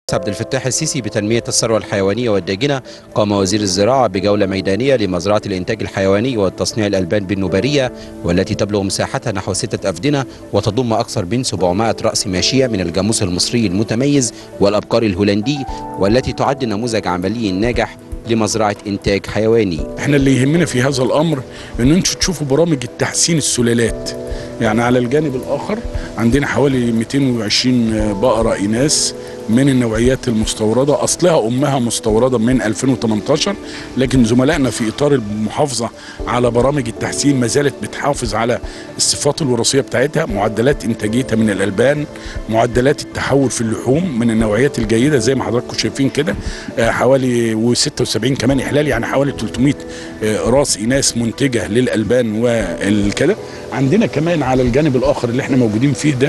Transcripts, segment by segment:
عبد الفتاح السيسي بتنمية الثروة الحيوانية والداجنة قام وزير الزراعة بجولة ميدانية لمزرعة الإنتاج الحيواني والتصنيع الألبان بالنوبارية والتي تبلغ مساحتها نحو ستة أفدنة وتضم أكثر من 700 رأس ماشية من الجاموس المصري المتميز والأبقار الهولندي والتي تعد نموذج عملي ناجح لمزرعة إنتاج حيواني احنا اللي يهمنا في هذا الامر ان انتوا تشوفوا برامج التحسين السلالات يعني على الجانب الاخر عندنا حوالي 220 بقره اناث من النوعيات المستورده اصلها امها مستورده من 2018 لكن زملائنا في اطار المحافظه على برامج التحسين ما زالت بتحافظ على الصفات الوراثيه بتاعتها معدلات انتاجيتها من الالبان معدلات التحول في اللحوم من النوعيات الجيده زي ما حضراتكم شايفين كده آه، حوالي و76 كمان احلال يعني حوالي 300 آه، راس اناث منتجه للالبان والكده عندنا كمان على الجانب الاخر اللي احنا موجودين فيه ده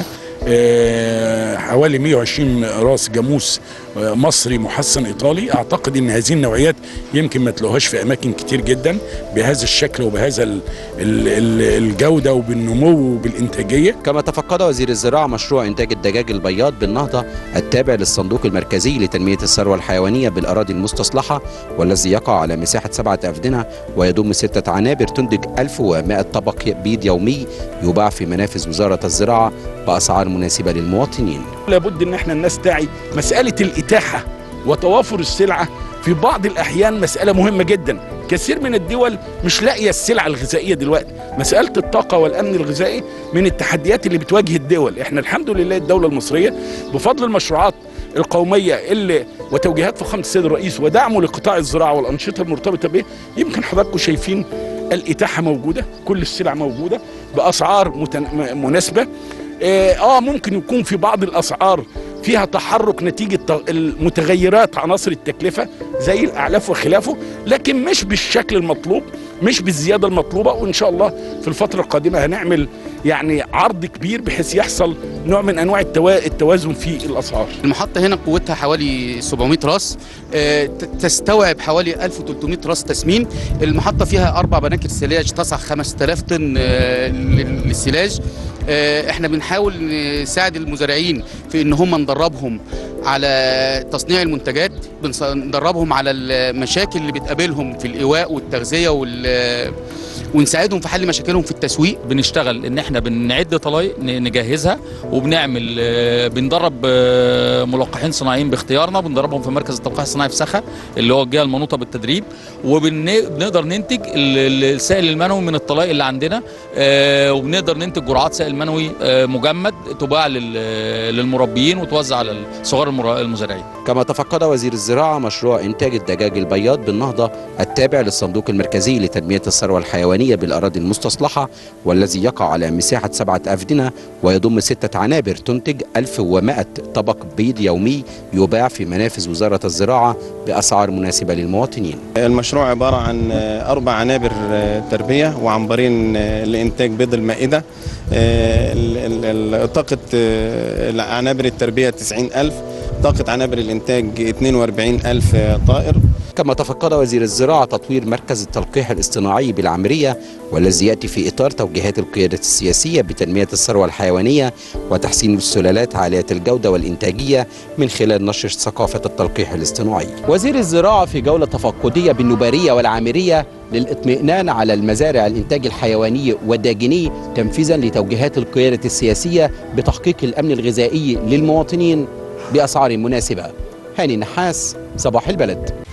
آه، حوالي 120 راس جاموس آه، مصري محسن ايطالي اعتقد ان هذه النوعيات يمكن ما تلاقوهاش في اماكن كتير جدا بهذا الشكل وبهذا ال- ال- ال- الجوده وبالنمو وبالانتاجيه كما تفقد وزير الزراعة مشروع إنتاج الدجاج البياض بالنهضة التابع للصندوق المركزي لتنمية الثروة الحيوانية بالأراضي المستصلحة والذي يقع على مساحة سبعة أفدنة ويضم ستة عنابر تنتج 1100 طبق بيض يومي يباع في منافذ وزارة الزراعة بأسعار مناسبة للمواطنين لابد ان احنا الناس تعي مساله الاتاحه وتوافر السلعه في بعض الاحيان مساله مهمه جدا كثير من الدول مش لاقيه السلعه الغذائيه دلوقتي مساله الطاقه والامن الغذائي من التحديات اللي بتواجه الدول احنا الحمد لله الدوله المصريه بفضل المشروعات القوميه اللي وتوجيهات فخامه السيد الرئيس ودعمه لقطاع الزراعه والانشطه المرتبطه به يمكن حضراتكم شايفين الاتاحه موجوده كل السلع موجوده باسعار متن... م- مناسبه اه آه، ممكن يكون في بعض الاسعار فيها تحرك نتيجه ت- المتغيرات عناصر التكلفه زي الاعلاف وخلافه لكن مش بالشكل المطلوب مش بالزياده المطلوبه وان شاء الله في الفتره القادمه هنعمل يعني عرض كبير بحيث يحصل نوع من انواع التوا... التوازن في الاسعار المحطة هنا قوتها حوالي 700 راس آه، ت- تستوعب حوالي 1300 راس تسمين المحطة فيها أربع بناكر سلاج تصع 5000 طن آه، لل- للسلاج آه، احنا بنحاول نساعد المزارعين في ان هم ندربهم على تصنيع المنتجات بنص- ندربهم على المشاكل اللي بتقابلهم في الإيواء والتغذية وال ونساعدهم في حل مشاكلهم في التسويق بنشتغل ان احنا بنعد طلايق ن- نجهزها وبنعمل آه، بندرب آه، ملقحين صناعيين باختيارنا بندربهم في مركز التلقيح الصناعي في سخا اللي هو الجهه المنوطه بالتدريب وبنقدر ننتج ال- ال- السائل المنوي من الطلايق اللي عندنا آه، وبنقدر ننتج جرعات سائل منوي آه، مجمد تباع لل- للمربيين وتوزع على صغار المرا- المزارعين كما تفقد وزير الزراعة مشروع إنتاج الدجاج البياض بالنهضة التابع للصندوق المركزي لتنمية الثروة الحيوانية بالأراضي المستصلحة والذي يقع على مساحة سبعة أفدنة ويضم ستة عنابر تنتج 1100 طبق بيض يومي يباع في منافذ وزارة الزراعة بأسعار مناسبة للمواطنين المشروع عبارة عن آه، أربع عنابر آه، تربية وعنبرين آه، لإنتاج بيض المائدة آه، ال- ال- ال- طاقة آه، عنابر التربية 90 ألف طاقة عنابر الإنتاج 42 ألف آه، طائر كما تفقد وزير الزراعة تطوير مركز التلقيح الاصطناعي بالعمرية والذي يأتي في إطار توجيهات القيادة السياسية بتنمية الثروة الحيوانية وتحسين السلالات عالية الجودة والإنتاجية من خلال نشر ثقافة التلقيح الاصطناعي وزير الزراعة في جولة تفقدية بالنوبارية والعامرية للإطمئنان على المزارع الإنتاج الحيواني والداجني تنفيذا لتوجيهات القيادة السياسية بتحقيق الأمن الغذائي للمواطنين بأسعار مناسبة هاني النحاس صباح البلد